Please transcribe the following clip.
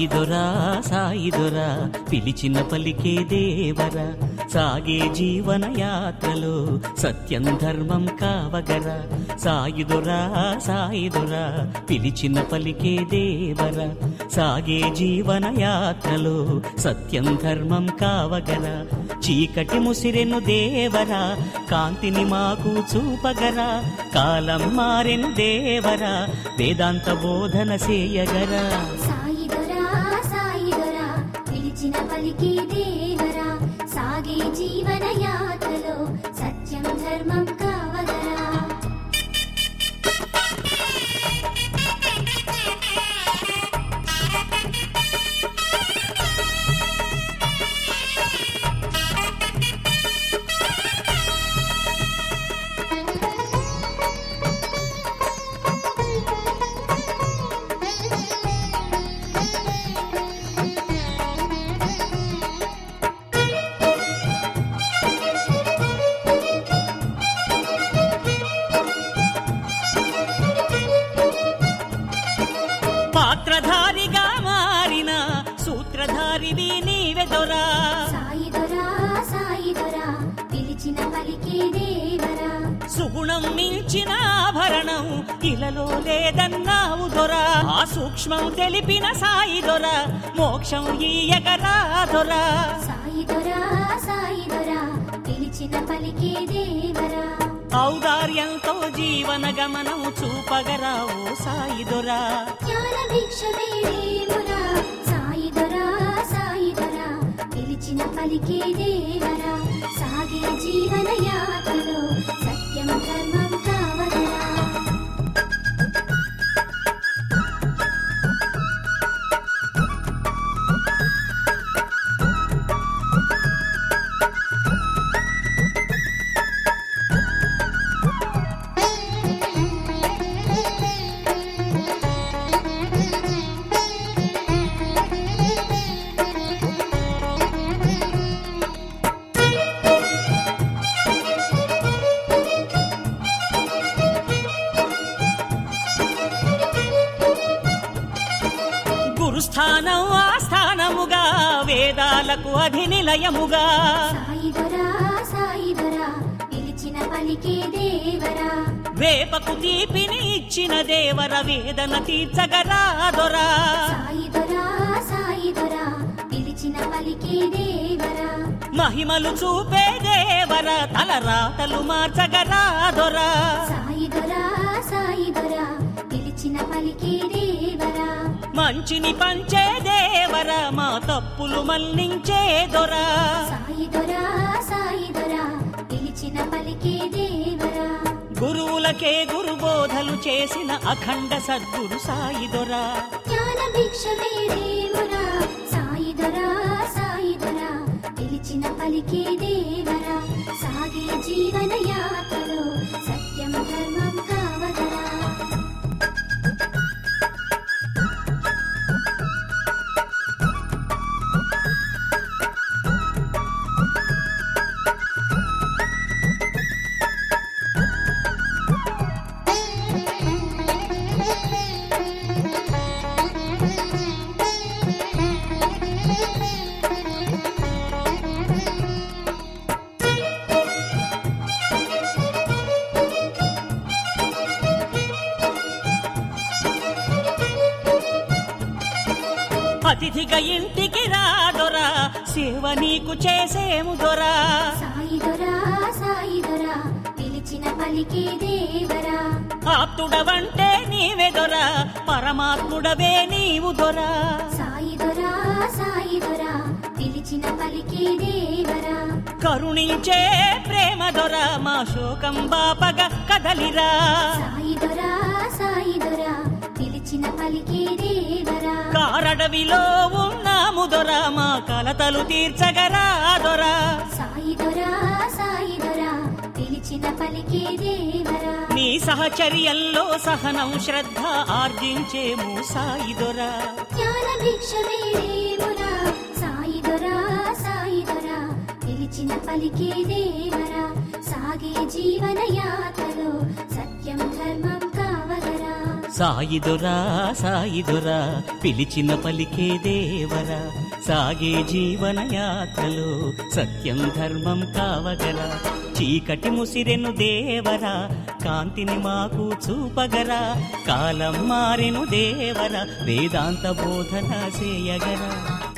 సాయిదొరా సాయిదొరా పిలిచిన పలికే దేవరా సాగే జీవన యాత్రలో సత్యం ధర్మం కావగరా సాయిదొరా సాయిదొరా పిలిచిన పలికే దేవరా సాగే జీవన యాత్రలో సత్యం ధర్మం కావగరా చీకటి ముసిరెను దేవరా కాంతిని మాకు చూపగరా కాలం మారెను దేవరా వేదాంత బోధన చేయగరా సాయిదొరా సాయిదొరా పిలిచిన పలికి దేవరా సాగే జీవన యాత్రలో సత్యం ధర్మం కావగరా పాత్రధారిగా మారిన సూత్రధారివి నీవెదొరా సాయిదొరా సాయిదొరా పిలిచిన పలికి దేవరా సుగుణం మించిన ఆభరణం ఇలలో లేదన్నావు దొరా ఆ సూక్ష్మం తెలిపిన సాయి దొర మోక్షం ఈయగరా దొరా సాయిదొరా సాయిదొరా పిలిచిన పలికి దేవరా ఔదార్యంతో జీవన గమనం చూపగరా ఓ సాయి దొరా జ్ఞాన భిక్ష వేరేమురా సాయిదొరా సాయిదొరా పిలిచిన పలికే దేవరా సాగే జీవన యాత్రలో సత్యం ధర్మం కావదరా గురుస్థానం ఆస్థానముగా వేదాలకు అధినిలయముగా సాయిదొరా సాయిదొరా పిలిచిన పలికే దేవరా వేపకు తీపిని ఇచ్చిన దేవర వేదన తీర్చగరా దొరా సాయిదొరా సాయిదొరా పిలిచిన పలికే దేవరా మహిమలు చూపే దేవర తలరాతలు మార్చగరా దొరా సాయిదొరా సాయిదొరా పిలిచిన పలికే దేవరా మంచిని పంచే దేవర మా తప్పులు మన్నించే దొరా సాయిదొరా సాయిదొరా పిలిచిన పలికే దేవరా గురువులకే గురుబోధలు చేసిన అఖండ సద్గురు సాయి దొరా జ్ఞాన భిక్ష వేరేమురా సాయిదొరా సాయిదొరా పిలిచిన పలికే దేవరా సాగే జీవన యాత్రలో సత్యం ధర్మం కావదరా అతిథిగా ఇంటికి రా దొరా సేవ నీకు చేసేము దొరా సాయిదొరా సాయిదొరా పిలిచిన పలికే దేవరా ఆప్తుడవంటే నీవే దొరా పరమాత్ముడవే నీవు దొరా సాయిదొరా సాయిదొరా పిలిచిన పలికే దేవరా కరుణించే ప్రేమ దొర మా శోకం బాపగ కదలిరా సాయిదొరా సాయిదొరా పిలిచిన పలికే దేవరా కారడవిలో ఉన్నాము దొర మా కలతలు తీర్చగరా దొరా సాయిదొరా సాయిదొరా పిలిచిన పలికే దేవరా నీ సహచర్యంలో సహనం శ్రద్ధ ఆర్జించేము సాయి దొరా జ్ఞాన భిక్ష వేరేమురా సాయిదొరా సాయిదొరా పిలిచిన పలికే దేవరా సాగే జీవన యాత్రలో సత్యం ధర్మం కావగరా సాయిదొరా సాయిదొరా పిలిచిన పలికే దేవరా సాగే జీవన యాత్రలో సత్యం ధర్మం కావగరా చీకటి ముసిరెను దేవరా కాంతిని మాకు చూపగరా కాలం మారెను దేవరా వేదాంత బోధన చేయగరా